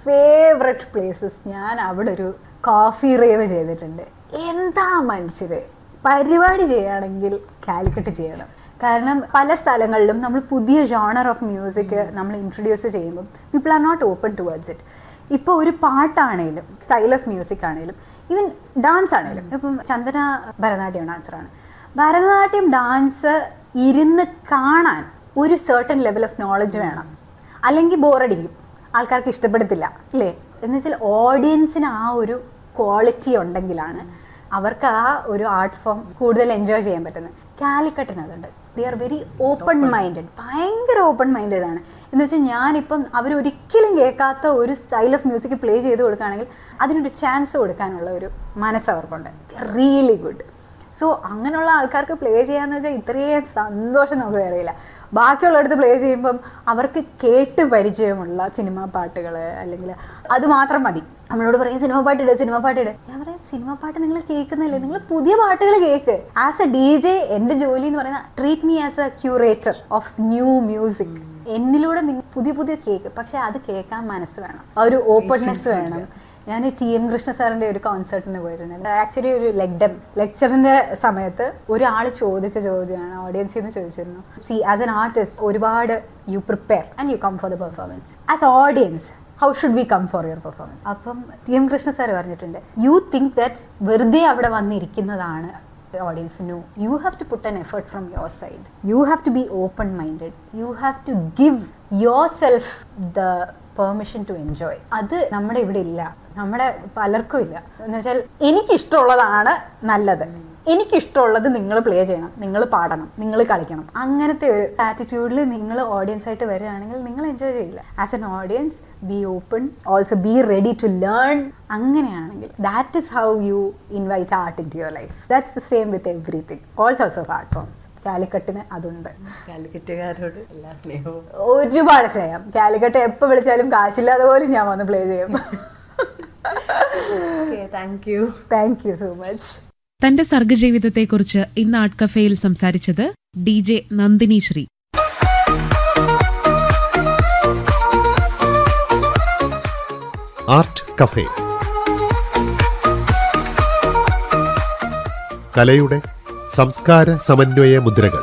favourite places ഞാൻ അവിടെ ഒരു കോഫി റേവ് ചെയ്തിട്ടുണ്ട് എന്താ മനുഷ്യര് പരിപാടി ചെയ്യുകയാണെങ്കിൽ കാലിക്കട്ട് ചെയ്യണം കാരണം പല സ്ഥലങ്ങളിലും നമ്മൾ പുതിയ ജോണർ ഓഫ് മ്യൂസിക് നമ്മൾ ഇൻട്രൊഡ്യൂസ് ചെയ്യുമ്പോൾ people are not open towards it ഇപ്പോൾ ഒരു പാട്ടാണേലും സ്റ്റൈൽ ഓഫ് മ്യൂസിക് ആണേലും ഈവൻ ഡാൻസ് ആണേലും ഇപ്പം ചന്ദന ഭരതനാട്യം ഡാൻസറാണ് ഭരതനാട്യം ഡാൻസ് ഇരുന്ന് കാണാൻ ഒരു സർട്ടൻ ലെവൽ ഓഫ് നോളജ് വേണം അല്ലെങ്കിൽ ബോറടിക്കും ആൾക്കാർക്ക് ഇഷ്ടപ്പെടത്തില്ല അല്ലേ എന്ന് വെച്ചാൽ ഓഡിയൻസിന് ആ ഒരു ക്വാളിറ്റി ഉണ്ടെങ്കിലാണ് അവർക്ക് ആ ഒരു ആർട്ട് ഫോം കൂടുതൽ എൻജോയ് ചെയ്യാൻ പറ്റുന്നത് കാലിക്കട്ടിന് അതുണ്ട് they are very open minded ഭയങ്കര ഓപ്പൺ മൈൻഡഡ് ആണ് എന്ന് വെച്ചാൽ ഞാനിപ്പം അവരൊരിക്കലും കേൾക്കാത്ത ഒരു സ്റ്റൈൽ ഓഫ് മ്യൂസിക് പ്ലേ ചെയ്ത് കൊടുക്കുകയാണെങ്കിൽ അതിനൊരു ചാൻസ് കൊടുക്കാനുള്ള ഒരു മനസ്സ് അവർക്കുണ്ട് റിയലി ഗുഡ് സോ അങ്ങനെയുള്ള ആൾക്കാർക്ക് പ്ലേ ചെയ്യാന്ന് വെച്ചാൽ ഇത്രയും സന്തോഷം നമുക്ക് അറിയില്ല ബാക്കിയുള്ളടത്ത് പ്ലേ ചെയ്യുമ്പം അവർക്ക് കേട്ട് പരിചയമുള്ള സിനിമാ പാട്ടുകൾ അല്ലെങ്കിൽ അത് മാത്രം മതി നമ്മളോട് പറയും സിനിമ പാട്ടിട് സിനിമ പാട്ടിട് ഞാൻ പറയാം സിനിമ പാട്ട് നിങ്ങൾ കേൾക്കുന്നില്ലേ നിങ്ങൾ പുതിയ പാട്ടുകൾ കേൾക്ക് ആസ് എ ഡി ജെ എൻ്റെ ജോലി എന്ന് പറയുന്നത് treat me as a curator of new music എന്നിലൂടെ നിങ്ങൾ പുതിയ പുതിയ കേക്ക് പക്ഷെ അത് കേൾക്കാൻ മനസ്സ് വേണം ആ ഒരു ഓപ്പൺനെസ് വേണം ഞാൻ ടി എൻ കൃഷ്ണ സാറിന്റെ ഒരു കോൺസേർട്ടിന് പോയിട്ടുണ്ട് ആക്ച്വലി ഒരു ലെഗ്ഡം ലെക്ചറിന്റെ സമയത്ത് ഒരാൾ ചോദിച്ച ചോദ്യമാണ് ഓഡിയൻസിൽ നിന്ന് ചോദിച്ചിരുന്നു സി ആസ് എൻ ആർട്ടിസ്റ്റ് ഒരുപാട് you prepare and you come for the performance as audience how should we come for your performance അപ്പം ടി എം കൃഷ്ണ സാർ പറഞ്ഞിട്ടുണ്ട് യു തിങ്ക് ദാറ്റ് വെറുതെ അവിടെ വന്നിരിക്കുന്നതാണ് audience no you have to put an effort from your side you have to be open minded you have to give yourself the permission to enjoy അത് നമ്മുടെ ഇവിടെ ഇല്ല നമ്മുടെ പലർക്കും ഇല്ല എന്ന് വെച്ചാൽ എനിക്കിഷ്ടമുള്ളതാണ് നല്ലത് എനിക്കിഷ്ടമുള്ളത് നിങ്ങൾ പ്ലേ ചെയ്യണം നിങ്ങൾ പാടണം നിങ്ങൾ കളിക്കണം അങ്ങനത്തെ ഒരു ആറ്റിറ്റ്യൂഡിൽ നിങ്ങൾ ഓഡിയൻസ് ആയിട്ട് വരികയാണെങ്കിൽ നിങ്ങൾ എൻജോയ് ചെയ്യില്ല as an audience be open also be ready to learn അങ്ങനെയാണെങ്കിൽ that is how you invite art into your life that's the same with everything all sorts of art forms കാലിക്കട്ടിന് അതുണ്ട് കാലിക്കറ്റുകാരോട് എല്ലാ സ്നേഹവും ഒരുപാട് സ്നേഹം കാലിക്കട്ട് എപ്പോൾ വിളിച്ചാലും കാശില്ലാതെ പോലും ഞാൻ വന്ന് പ്ലേ ചെയ്യും okay thank you thank you so much തന്റെ സർഗജീവിതത്തെക്കുറിച്ച് ഇന്ന് ആർട്ട് കഫേയിൽ സംസാരിച്ചത് D J Nandini Sree art cafe കലയുടെ സംസ്കാര സമന്വയ മുദ്രകൾ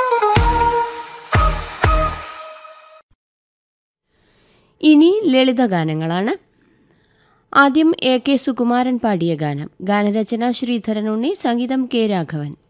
ഇനി ലളിതഗാനങ്ങളാണ് ആദ്യം എ കെ സുകുമാരൻ പാടിയ ഗാനം ഗാനരചന ശ്രീധരനുണ്ണി സംഗീതം കെ രാഘവൻ